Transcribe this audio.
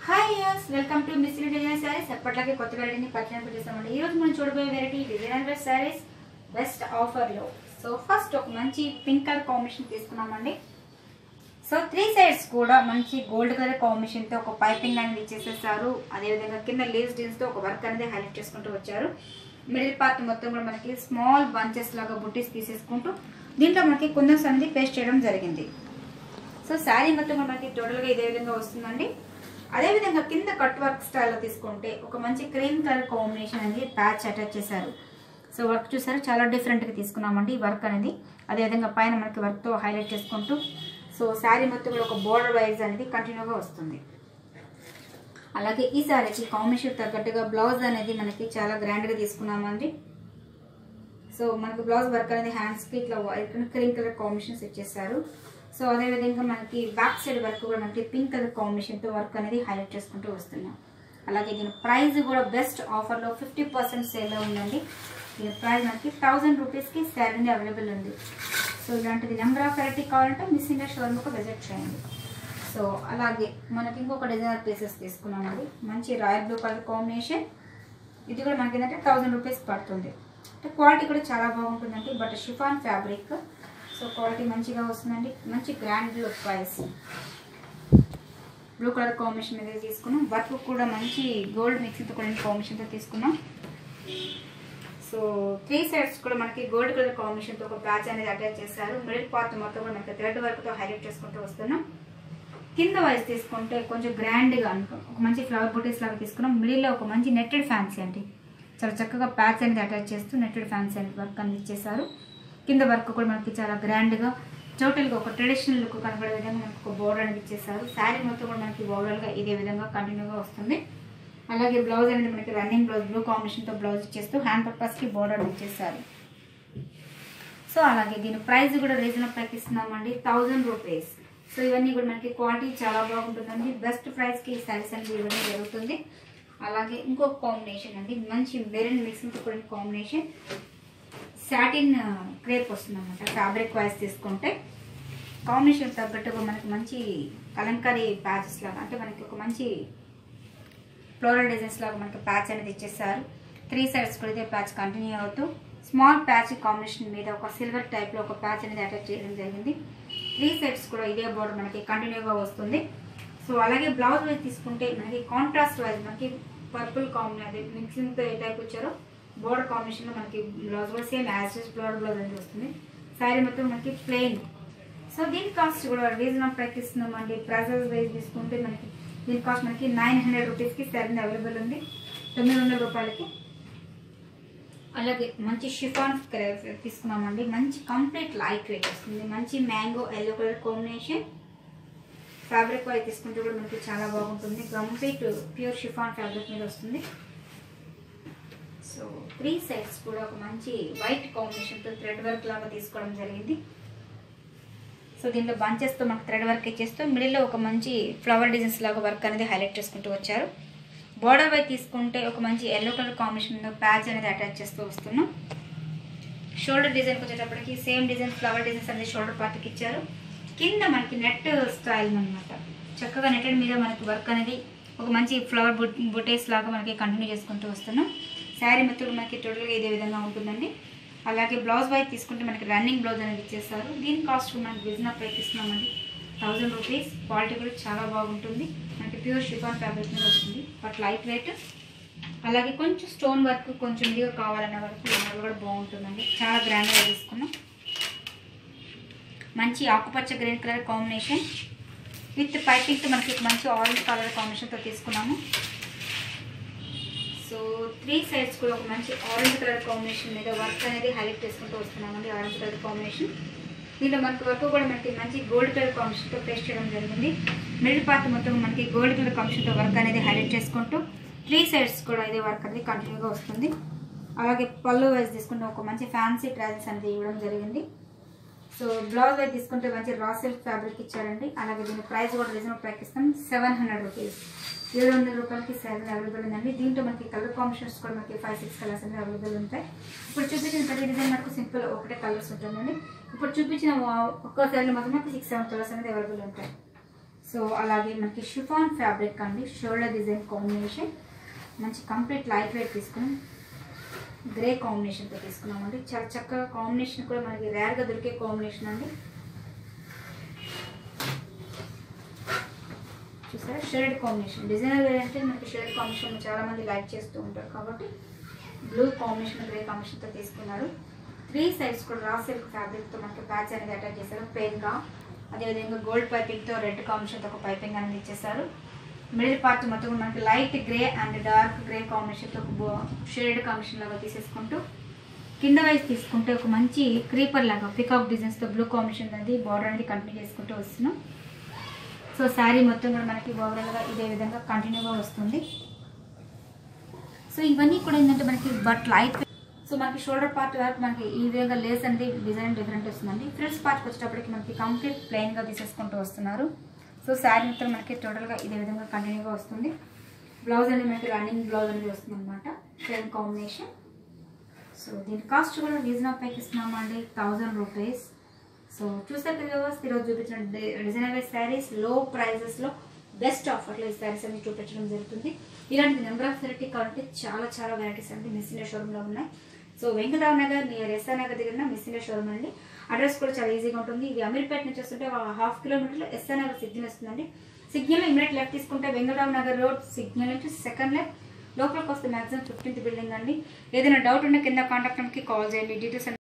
hi yes welcome to Miss Design saris ఎప్పటిలాగే కొత్త వెరైటీని పరిచయం చేస్తామండి ఈ రోజు మనం చూడబోయే variety designer wear saris best ఆఫర్లో సో ఫస్ట్ ఒక మంచి పింక్ కలర్ కాంబినేషన్ తీసుకున్నామండి సో త్రీ సైడ్స్ కూడా మంచి గోల్డ్ కలర్ కాంబినేషన్తో ఒక పైపింగ్ అనేది ఇచ్చేసేసారు అదేవిధంగా కింద లేస్ డీల్స్తో ఒక వర్క్ అనేది హైలైట్ చేసుకుంటూ వచ్చారు మిడిల్ పార్ట్ మొత్తం కూడా మనకి స్మాల్ బంచెస్ లాగా బుట్టీస్ తీసేసుకుంటూ దీంట్లో మనకి కుందన్స్ అనేది పేస్ట్ చేయడం జరిగింది సో శారీ మొత్తం కూడా మనకి టోటల్గా ఇదే విధంగా వస్తుందండి అదేవిధంగా కింద కట్ వర్క్ స్టైల్లో తీసుకుంటే ఒక మంచి క్రీమ్ కలర్ కాంబినేషన్ అనేది ప్యాచ్ అటాచ్ చేశారు సో వర్క్ చూసారు చాలా డిఫరెంట్గా తీసుకున్నామండి ఈ వర్క్ అనేది అదేవిధంగా పైన మనకి వర్క్తో హైలైట్ చేసుకుంటూ సో శారీ మొత్తం కూడా ఒక బోర్డర్ వైజ్ అనేది కంటిన్యూగా వస్తుంది అలాగే ఈ శారీకి కాంబినేషన్ తగ్గట్టుగా బ్లౌజ్ అనేది మనకి చాలా గ్రాండ్గా తీసుకున్నామండి సో మనకి బ్లౌజ్ వర్క్ అనేది హ్యాండ్స్కి ఇట్లా వైట్ క్రీమ్ కలర్ కాంబినేషన్స్ ఇచ్చేసారు సో అదేవిధంగా మనకి బ్యాక్ సైడ్ వర్క్ కూడా మనకి పింక్ కలర్ కాంబినేషన్తో వర్క్ అనేది హైలైట్ చేసుకుంటూ వస్తున్నాం అలాగే దీని ప్రైస్ కూడా బెస్ట్ ఆఫర్లో ఫిఫ్టీ పర్సెంట్ సేల్లో ఉందండి దీని ప్రైస్ మనకి థౌజండ్ రూపీస్కి శారీ అవైలబుల్ ఉంది సో ఇలాంటిది నెంబర్ ఆఫ్ వెరైటీ కావాలంటే మిస్ ఇండియా షోరూమ్కి విజిట్ చేయండి సో అలాగే మనకి ఇంకొక డిజైనర్ పీసెస్ తీసుకున్నామండి మంచి రాయల్ బ్లూ కలర్ కాంబినేషన్ ఇది కూడా మనకి ఏంటంటే థౌజండ్ రూపీస్ పడుతుంది అంటే క్వాలిటీ కూడా చాలా బాగుంటుందండి but chiffon fabric so quality మంచిగా వస్తుందండి మంచి grand look price blue colour combination మీద తీసుకున్నాం వర్క్ కూడా మంచి గోల్డ్ మిక్సింగ్తో కూడా కాంబినేషన్తో తీసుకున్నాం సో త్రీ సైడ్స్ కూడా మనకి గోల్డ్ కలర్ కాంబినేషన్తో ఒక ప్యాచ్ అనేది అటాచ్ చేశారు మిడిల్ పార్ట్ మొత్తం కూడా మనకి థ్రెడ్ వర్క్తో హైలైట్ చేసుకుంటూ వస్తున్నాం కింద వైజ్ తీసుకుంటే కొంచెం గ్రాండ్గా అనుకో ఒక మంచి ఫ్లవర్ బూటీస్ లాగా తీసుకున్నాం మిడిల్లో ఒక మంచి నెట్టెడ్ ఫ్యాన్సీ అండి చాలా చక్కగా ప్యాచ్ అనేది అటాచ్ చేస్తూ నెట్టెడ్ ఫ్యాన్సీ అనేది వర్క్ అనేది ఇచ్చేసారు కింద వర్క్ కూడా మనకి చాలా గ్రాండ్గా టోటల్గా ఒక ట్రెడిషనల్ లుక్ కనబడే విధంగా మనకు ఒక బోర్డర్ అనేది ఇచ్చేసారు శారీ మొత్తం కూడా మనకి ఓవరాల్గా ఇదే విధంగా కంటిన్యూగా వస్తుంది అలాగే బ్లౌజ్ అనేది మనకి రన్నింగ్ బ్లౌజ్ బ్లూ కాంబినేషన్తో బ్లౌజ్ ఇచ్చేస్తూ హ్యాండ్ పర్పస్కి బోర్డర్ ఇచ్చేసారు సో అలాగే దీని ప్రైస్ కూడా రీజనబుల్ ప్రైస్ ఇస్తున్నామండి థౌజండ్ రూపీస్ సో ఇవన్నీ కూడా మనకి క్వాలిటీ చాలా బాగుంటుందండి బెస్ట్ ప్రైస్కి ఈ శారీస్ అనేది ఇవ్వడం జరుగుతుంది అలాగే ఇంకొక కాంబినేషన్ అండి మంచి మెరూన్ మిక్సింగ్తో కూడిన కాంబినేషన్ సాటిన్ క్రేప్ వస్తుంది అనమాట ఫ్యాబ్రిక్ వైజ్ తీసుకుంటే కాంబినేషన్ తగ్గట్టుగా మనకి మంచి కలంకారీ ప్యాచెస్ లాగా అంటే మనకి ఒక మంచి ఫ్లోరల్ డిజైన్స్ లాగా మనకి ప్యాచ్ అనేది ఇచ్చేసారు త్రీ సైడ్స్ కూడా ఇదే ప్యాచ్ కంటిన్యూ అవుతూ స్మాల్ ప్యాచ్ కాంబినేషన్ మీద ఒక సిల్వర్ టైప్లో ఒక ప్యాచ్ అనేది అటాచ్ చేయడం జరిగింది త్రీ సైడ్స్ కూడా ఇదే బోర్డర్ మనకి కంటిన్యూగా వస్తుంది సో అలాగే బ్లౌజ్ వైజ్ తీసుకుంటే మనకి కాంట్రాస్ట్ వైజ్ మనకి పర్పుల్ కాంబినేషన్ అదే మిక్సింగ్తో ఏ టైప్ వచ్చారో బోర్డర్ కాంబినేషన్లో మనకి బ్లౌజ్ కూడా సేమ్ యాజ్ ఫ్లోర్ బ్లౌజ్ అనేది వస్తుంది శారీ మొత్తం మనకి ప్లెయిన్ సో దీని కాస్ట్ కూడా రీజనబుల్ ప్రైస్ ఇస్తున్నామండి ప్రైజెస్ వైజ్ తీసుకుంటే మనకి దీని కాస్ట్ మనకి నైన్ హండ్రెడ్ రూపీస్కి శారీ అవైలబుల్ ఉంది తొమ్మిది వందల రూపాయలకి అలాగే మంచి షిఫాన్ తీసుకున్నామండి మంచి కంప్లీట్ లైట్ వెయిట్ వస్తుంది మంచి mango yellow colour combination fabric wise తీసుకుంటే కూడా మనకి చాలా బాగుంటుంది కంప్లీట్ ప్యూర్ షిఫాన్ ఫ్యాబ్రిక్ మీద వస్తుంది సో త్రీ సైడ్స్ కూడా ఒక మంచి వైట్ కాంబినేషన్తో థ్రెడ్ వర్క్ లాగా తీసుకోవడం జరిగింది సో దీంట్లో బంచెస్తో మనకు థ్రెడ్ వర్క్ ఇచ్చేస్తూ మిడిల్లో ఒక మంచి ఫ్లవర్ డిజైన్స్ లాగా వర్క్ అనేది హైలైట్ చేసుకుంటూ వచ్చారు బోర్డర్ వైపు తీసుకుంటే ఒక మంచి ఎల్లో కలర్ కాంబినేషన్ ప్యాచ్ అనేది అటాచ్ చేస్తూ వస్తున్నాం షోల్డర్ డిజైన్కి వచ్చేటప్పటికి సేమ్ డిజైన్ ఫ్లవర్ డిజైన్స్ అనేది షోల్డర్ పార్ట్కి ఇచ్చారు కింద మనకి నెట్ స్టైల్ అనమాట చక్కగా నెట్టెడ్ మీద మనకి వర్క్ అనేది ఒక మంచి ఫ్లవర్ బుట్ బుటేస్ లాగా మనకి కంటిన్యూ చేసుకుంటూ వస్తున్నాం శారీ మొత్తం మనకి టోటల్గా ఇదే విధంగా ఉంటుందండి అలాగే బ్లౌజ్ వైజ్ తీసుకుంటే మనకి రన్నింగ్ బ్లౌజ్ అనేది ఇచ్చేస్తారు దీని కాస్ట్ మనకి బిజినెస్ ప్రైస్ ఇస్తున్నామండి థౌజండ్ రూపీస్ క్వాలిటీ కూడా చాలా బాగుంటుంది మనకి ప్యూర్ షిఫాన్ ఫ్యాబ్రిక్ మీద వస్తుంది బట్ లైట్ వెయిట్ అలాగే కొంచెం స్టోన్ వర్క్ కొంచెం ఇదిగా కావాలన్న వరకు ఈ మోడల్ కూడా బాగుంటుందండి చాలా గ్రాండ్గా తీసుకున్నాం మంచి ఆకుపచ్చ గ్రీన్ కలర్ కాంబినేషన్ విత్ పైపింగ్తో మనకి మంచి ఆరెంజ్ కలర్ కాంబినేషన్తో తీసుకున్నాము సో త్రీ సైడ్స్ కూడా ఒక మంచి ఆరెంజ్ కలర్ కాంబినేషన్ మీద వర్క్ అనేది హైలైట్ చేసుకుంటూ వస్తున్నామండి ఆరెంజ్ కలర్ కాంబినేషన్ దీంట్లో మనకి వర్క్ కూడా మనకి మంచి గోల్డ్ కలర్ కాంబినేషన్తో పేస్ట్ చేయడం జరిగింది మిడిల్ పార్ట్ మొత్తం మనకి గోల్డ్ కలర్ కాంబినేషన్తో వర్క్ అనేది హైలైట్ చేసుకుంటూ త్రీ సైడ్స్ కూడా ఇదే వర్క్ అనేది కంటిన్యూగా వస్తుంది అలాగే పళ్ళు వైజ్ తీసుకుంటే ఒక మంచి ఫ్యాన్సీ ట్రాజెస్ అనేది ఇవ్వడం జరిగింది సో బ్లౌజ్ వైజ్ తీసుకుంటే మంచి రా సిల్క్ ఫ్యాబ్రిక్ ఇచ్చారండి అలాగే దీని ప్రైస్ కూడా రీజనబుల్ ప్రైస్ ఇస్తాం సెవెన్ హండ్రెడ్ రూపీస్ ఏడు వందల రూపాయలకి శారీ అవైలబుల్ ఉందండి దీంట్లో మనకి కలర్ కాంబినేషన్స్ కూడా మనకి ఫైవ్ సిక్స్ కలర్స్ అనేది అవైలబుల్ ఉంటాయి ఇప్పుడు చూపించిన ప్రతి డిజైన్ మనకు సింపుల్ ఒకటే కలర్స్ ఉంటుందండి ఇప్పుడు చూపించిన ఒక్క శారీలో మాత్రం మనకి సిక్స్ సెవెన్ కలర్స్ అనేది అవైలబుల్ ఉంటాయి సో అలాగే మనకి షిఫాన్ ఫ్యాబ్రిక్ అండి షోల్డర్ డిజైన్ కాంబినేషన్ మంచి కంప్లీట్ లైట్ వెయిట్ తీసుకుని గ్రే కాంబినేషన్తో తీసుకున్నామండి చాలా చక్కగా కాంబినేషన్ కూడా మనకి రేర్గా దొరికే కాంబినేషన్ అండి చూసారా షేడ్ కాంబినేషన్ డిజైనర్ వేర్ అంటే మనకి షేడ్ కాంబినేషన్ చాలా మంది లైక్ చేస్తూ ఉంటారు కాబట్టి బ్లూ కాంబినేషన్ గ్రే కాంబినేషన్తో తీసుకున్నారు త్రీ సైడ్స్ కూడా రా సిల్క్ ఫ్యాబ్రిక్తో మనకి ప్యాచ్ అనేది అటాచ్ చేశారు ప్లెయిన్గా అదేవిధంగా గోల్డ్ పైపింగ్తో రెడ్ కాంబినేషన్తో ఒక పైపింగ్ అనేది ఇచ్చేసారు మిడిల్ పార్ట్ మొత్తం కూడా మనకి light grey and dark grey కాంబినేషన్తో షేడ్ కాంబినేషన్ లాగా తీసేసుకుంటూ కింద వైపు తీసుకుంటే ఒక మంచి క్రీపర్ లాగా పికాక్ డిజైన్స్తో బ్లూ కాంబినేషన్ అనేది బార్డర్ అనేది కంటిన్యూ చేసుకుంటూ వస్తున్నాం సో శారీ మొత్తం కూడా మనకి ఓవరాల్గా ఇదే విధంగా కంటిన్యూగా వస్తుంది సో ఇవన్నీ కూడా ఏంటంటే మనకి బట్ లైట్ సో మనకి షోల్డర్ పార్ట్ వరకు మనకి ఈ విధంగా లేస్ అనేది డిజైన్ డిఫరెంట్ వస్తుందండి ఫ్రిల్స్ పార్ట్కి వచ్చేటప్పటికి మనకి కంప్లీట్ ప్లెయిన్గా తీసేసుకుంటూ వస్తున్నారు సో శారీ మొత్తం మనకి టోటల్గా ఇదే విధంగా కంటిన్యూగా వస్తుంది బ్లౌజ్ అనేది మనకి రన్నింగ్ బ్లౌజ్ అనేది వస్తుంది అనమాట సేమ్ కాంబినేషన్ సో దీని కాస్ట్ కూడా రీజనబుల్ ప్యాక్ ఇస్తున్నామండి థౌజండ్ రూపీస్ సో చూసారు కదా ఈరోజు చూపించిన డిజైనర్ శారీస్ లో ప్రైజెస్లో బెస్ట్ ఆఫర్లో ఈ శారీస్ అన్ని చూపించడం జరుగుతుంది ఇలాంటి నెంబర్ ఆఫ్ వెరైటీ కావాలంటే చాలా చాలా వెరైటీస్ అంటే మిస్ ఇండియా షోరూంలో ఉన్నాయి so Venkatarao Nagar near S R Nagar దగ్గర మిస్ ఇండియా షోరూమ్ అండి అడ్రస్ కూడా చాలా ఈజీగా ఉంటుంది ఇది అమీర్పేట నుంచి వస్తుంటే ఒక హాఫ్ కిలోమీటర్లో ఎస్ఆర్ నగర్ సిగ్నల్ వస్తుందండి సిగ్నల్ ఇమీడియట్ లెఫ్ట్ తీసుకుంటే వెంకటరావు నగర్ రోడ్ సిగ్నల్ నుంచి సెకండ్ లెఫ్ట్ లోపలికి వస్తే మ్యాక్సిమం ఫిఫ్టీన్త్ బిల్డింగ్ అండి ఏదైనా డౌట్ ఉంటే కింద కాంటాక్ట్ నెంబర్కి కాల్ చేయండి డీటెయిల్స్